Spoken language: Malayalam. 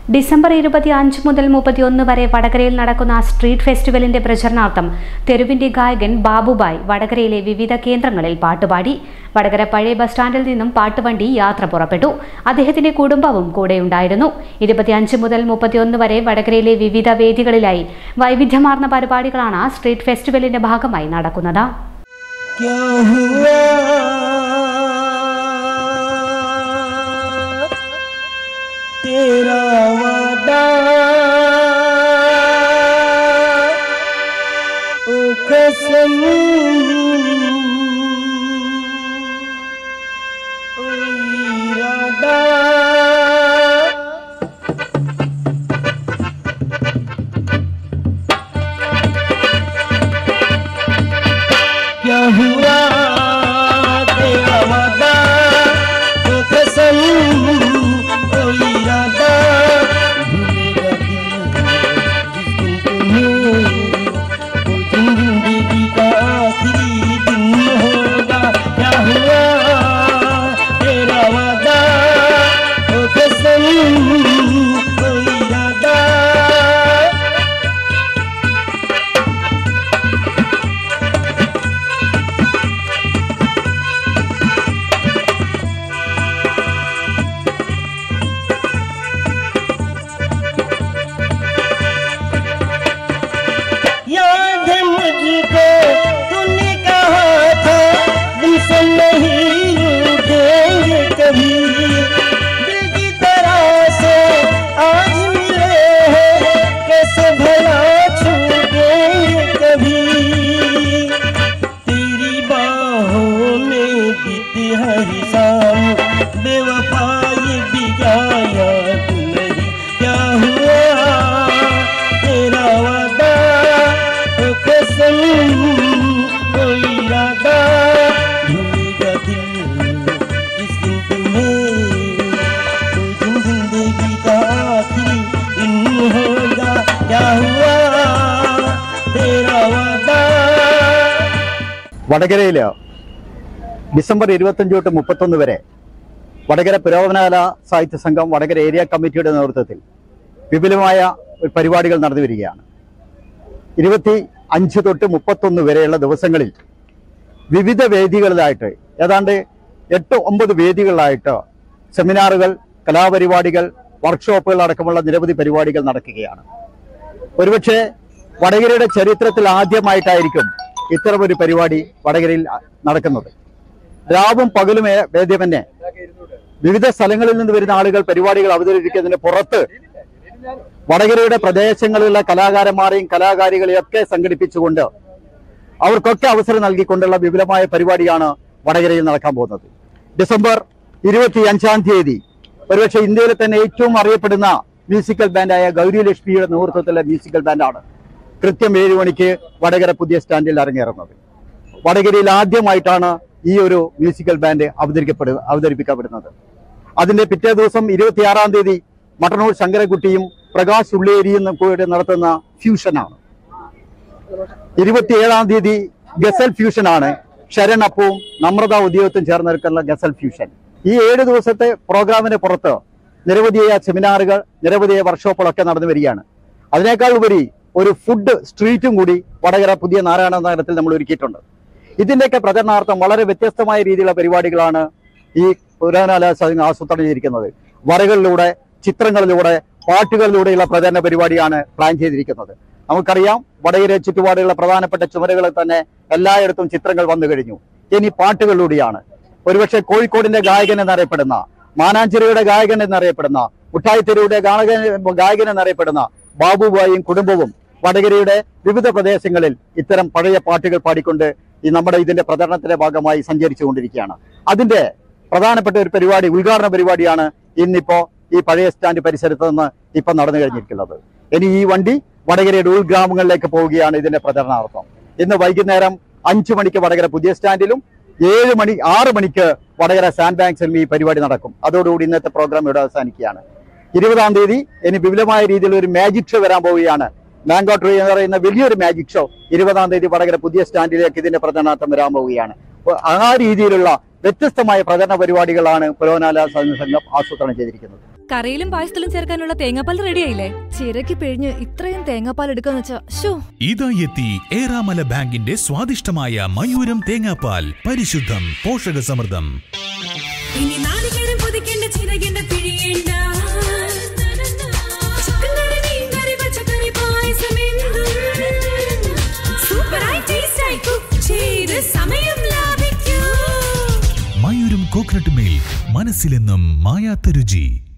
ഡിസംബർ ഇരുപത്തി അഞ്ച് മുതൽ മുപ്പത്തിയൊന്ന് വരെ വടകരയിൽ നടക്കുന്ന സ്ട്രീറ്റ് ഫെസ്റ്റിവലിന്റെ പ്രചരണാർത്ഥം തെരുവിന്റെ ഗായകൻ ബാബുബായ് വടകരയിലെ വിവിധ കേന്ദ്രങ്ങളിൽ പാട്ടുപാടി വടകര പഴയ ബസ് സ്റ്റാൻഡിൽ നിന്നും പാട്ടുവണ്ടി യാത്ര പുറപ്പെട്ടു അദ്ദേഹത്തിന്റെ കുടുംബവും കൂടെയുണ്ടായിരുന്നു ഇരുപത്തിയഞ്ച് മുതൽ മുപ്പത്തിയൊന്ന് വരെ വടകരയിലെ വിവിധ വേദികളിലായി വൈവിധ്യമാർന്ന പരിപാടികളാണ് സ്ട്രീറ്റ് ഫെസ്റ്റിവലിന്റെ ഭാഗമായി നടക്കുന്നത് क्या हुआ तेरा वादा ओ कसम ओ इरादा क्या हुआ तेरा वादा वो कसम वो इरादा भूलेगा दिल जिस दिन तुम्हें वो दिन जिंदगी का आखिरी दिन होगा क्या हुआ तेरा वादा वो कसम वो इरादा याद है मुझको तूने कहा था दिल से नहीं उठेंगे कभी दिल की तरह से आज मिले हैं कैसे भला छूटेंगे कभी तेरी बाहों में बीती हर शाम बेवफाई भी गाया तू नहीं क्या हुआ तेरा वादा ओ कसम ओ इरादा भूलेगा दिल जिस दिन तुम्हें वो दिन जिंदगी का आखिरी दिन होगा क्या हुआ तेरा वादा വടകരയില് ഡിസംബർ ഇരുപത്തഞ്ച് തൊട്ട് മുപ്പത്തൊന്ന് വരെ വടകര പുരോഗമനകല സാഹിത്യ സംഘം വടകര ഏരിയ കമ്മിറ്റിയുടെ നേതൃത്വത്തിൽ വിപുലമായ ഒരു പരിപാടികൾ നടന്നു വരികയാണ് ഇരുപത്തി അഞ്ച് തൊട്ട് മുപ്പത്തൊന്ന് വരെയുള്ള ദിവസങ്ങളിൽ വിവിധ വേദികളിലായിട്ട് ഏതാണ്ട് എട്ട് ഒമ്പത് വേദികളിലായിട്ട് സെമിനാറുകൾ കലാപരിപാടികൾ വർക്ക്ഷോപ്പുകൾ അടക്കമുള്ള നിരവധി പരിപാടികൾ നടക്കുകയാണ് ഒരുപക്ഷെ വടകരയുടെ ചരിത്രത്തിൽ ആദ്യമായിട്ടായിരിക്കും ഇത്തരമൊരു പരിപാടി വടകരയിൽ നടക്കുന്നത് രാവും പകലും ഏ- ഭേദ്യമന്യേ വിവിധ സ്ഥലങ്ങളിൽ നിന്ന് വരുന്ന ആളുകൾ പരിപാടികൾ അവതരിപ്പിക്കുന്നതിന് പുറത്ത് വടകരയുടെ പ്രദേശങ്ങളിലുള്ള കലാകാരന്മാരെയും കലാകാരികളെയും ഒക്കെ സംഘടിപ്പിച്ചുകൊണ്ട് അവർക്കൊക്കെ അവസരം നൽകിക്കൊണ്ടുള്ള വിപുലമായ പരിപാടിയാണ് വടകരയിൽ നടക്കാൻ പോകുന്നത് ഡിസംബർ ഇരുപത്തി അഞ്ചാം തീയതി ഒരുപക്ഷെ ഇന്ത്യയിലെ തന്നെ ഏറ്റവും അറിയപ്പെടുന്ന മ്യൂസിക്കൽ ബാൻഡായ ഗൗരി ലക്ഷ്മിയുടെ നേതൃത്വത്തിലുള്ള മ്യൂസിക്കൽ ബാൻഡാണ് കൃത്യം ഏഴ് മണിക്ക് വടകര പുതിയ സ്റ്റാൻഡിൽ അരങ്ങേറുന്നത് വടകരയിൽ ആദ്യമായിട്ടാണ് ഈ ഒരു മ്യൂസിക്കൽ ബാൻഡ് അവതരിക്കപ്പെടുക അവതരിപ്പിക്കപ്പെടുന്നത് അതിന്റെ പിറ്റേ ദിവസം ഇരുപത്തിയാറാം തീയതി മട്ടന്നൂർ ശങ്കരൻകുട്ടിയും പ്രകാശ് ഉള്ളേരിയും കൂടി നടത്തുന്ന ഫ്യൂഷനാണ് ഇരുപത്തിയേഴാം തീയതി ഗസൽ ഫ്യൂഷൻ ആണ് ശരൺ അപ്പവും നമ്രത ഉദ്യോഗത്തും ചേർന്ന് നിൽക്കുന്ന ഗസൽ ഫ്യൂഷൻ ഈ ഏഴ് ദിവസത്തെ പ്രോഗ്രാമിന് പുറത്ത് നിരവധിയായ സെമിനാറുകൾ നിരവധിയായ വർക്ക്ഷോപ്പുകളൊക്കെ നടന്നു വരികയാണ് അതിനേക്കാൾ ഉപരി ഒരു ഫുഡ് സ്ട്രീറ്റും കൂടി വടകര പുതിയ നാരായണ നഗരത്തിൽ നമ്മൾ ഒരുക്കിയിട്ടുണ്ട് ഇതിന്റെയൊക്കെ പ്രചരണാർത്ഥം വളരെ വ്യത്യസ്തമായ രീതിയിലുള്ള പരിപാടികളാണ് ഈ പുരാനാല സംഘം ആസൂത്രണം ചെയ്തിരിക്കുന്നത് വരകളിലൂടെ ചിത്രങ്ങളിലൂടെ പാട്ടുകളിലൂടെയുള്ള പ്രചരണ പരിപാടിയാണ് പ്ലാൻ ചെയ്തിരിക്കുന്നത് നമുക്കറിയാം വടകര ചുറ്റുപാടുള്ള പ്രധാനപ്പെട്ട ചുമരുകളിൽ തന്നെ എല്ലായിടത്തും ചിത്രങ്ങൾ വന്നു കഴിഞ്ഞു ഇനി പാട്ടുകളിലൂടെയാണ് ഒരുപക്ഷെ കോഴിക്കോടിന്റെ ഗായകൻ എന്നറിയപ്പെടുന്ന മാനാഞ്ചേരിയുടെ ഗായകൻ എന്നറിയപ്പെടുന്ന മുട്ടായിത്തെരുയുടെ ഗായകൻ ഗായകൻ എന്നറിയപ്പെടുന്ന ബാബുബായും കുടുംബവും വടകരയുടെ വിവിധ പ്രദേശങ്ങളിൽ ഇത്തരം പഴയ പാട്ടുകൾ പാടിക്കൊണ്ട് ഈ നമ്മുടെ ഇതിന്റെ പ്രചരണത്തിന്റെ ഭാഗമായി സഞ്ചരിച്ചു കൊണ്ടിരിക്കുകയാണ് അതിന്റെ പ്രധാനപ്പെട്ട ഒരു പരിപാടി ഉദ്ഘാടന പരിപാടിയാണ് ഇന്നിപ്പോ ഈ പഴയ സ്റ്റാൻഡ് പരിസരത്ത് നിന്ന് ഇപ്പൊ നടന്നു കഴിഞ്ഞിരിക്കുന്നത് ഇനി ഈ വണ്ടി വടകരയുടെ ഉൾഗ്രാമങ്ങളിലേക്ക് പോവുകയാണ് ഇതിന്റെ പ്രചരണാർത്ഥം ഇന്ന് വൈകുന്നേരം അഞ്ചു മണിക്ക് വടകര പുതിയ സ്റ്റാൻഡിലും ഏഴ് മണി ആറ് മണിക്ക് വടകര സാൻഡ് ബാങ്ക്സിലും ഈ പരിപാടി നടക്കും അതോടുകൂടി ഇന്നത്തെ പ്രോഗ്രാം ഇവിടെ അവസാനിക്കുകയാണ് ഇരുപതാം തീയതി ഇനി വിപുലമായ രീതിയിൽ ഒരു മാജിക് ഷോ വരാൻ പോവുകയാണ് മാംഗോ ട്രീ എന്ന് പറയുന്ന വലിയൊരു മാജിക് ഷോ ഇരുപതാം തീയതി വടകര പുതിയ സ്റ്റാൻഡിലേക്ക് ഇതിന്റെ പ്രചരണാർത്ഥം വരാൻ പോവുകയാണ് അപ്പൊ ആ രീതിയിലുള്ള വ്യത്യസ്തമായ പ്രചരണ പരിപാടികളാണ് പുലോനാല സംഘം ആസൂത്രണം ചെയ്തിരിക്കുന്നത് കറിയിലും പായസത്തിലും ചേർക്കാനുള്ള തേങ്ങാപ്പാൽ റെഡിയായില്ലേ ചിരക്കി പിഴിഞ്ഞ് ഇത്രയും തേങ്ങാപ്പാൽ എടുക്കാന്ന് വെച്ചാ ഷോ ഇതാ എത്തി ഏറാമല ബാങ്കിന്റെ സ്വാദിഷ്ടമായ മയൂരം തേങ്ങാപ്പാൽ പരിശുദ്ധം പോഷകസമൃദ്ധം ഇനി നാളികേരം പൊതിക്കേണ്ട ചിരകേണ്ട പിഴിയേണ്ട ചിക്കൻ കറി, മീൻ കറി, പച്ചക്കറി, പായസം എന്തും. സൂപ്പറായി ടേസ്റ്റായി കുക്ക് ചെയ്ത് സമയം ലാഭിക്കൂ മയൂരം കോക്കനട്ട് മിൽക്ക് മനസ്സിലെന്നും മായാത്ത രുചി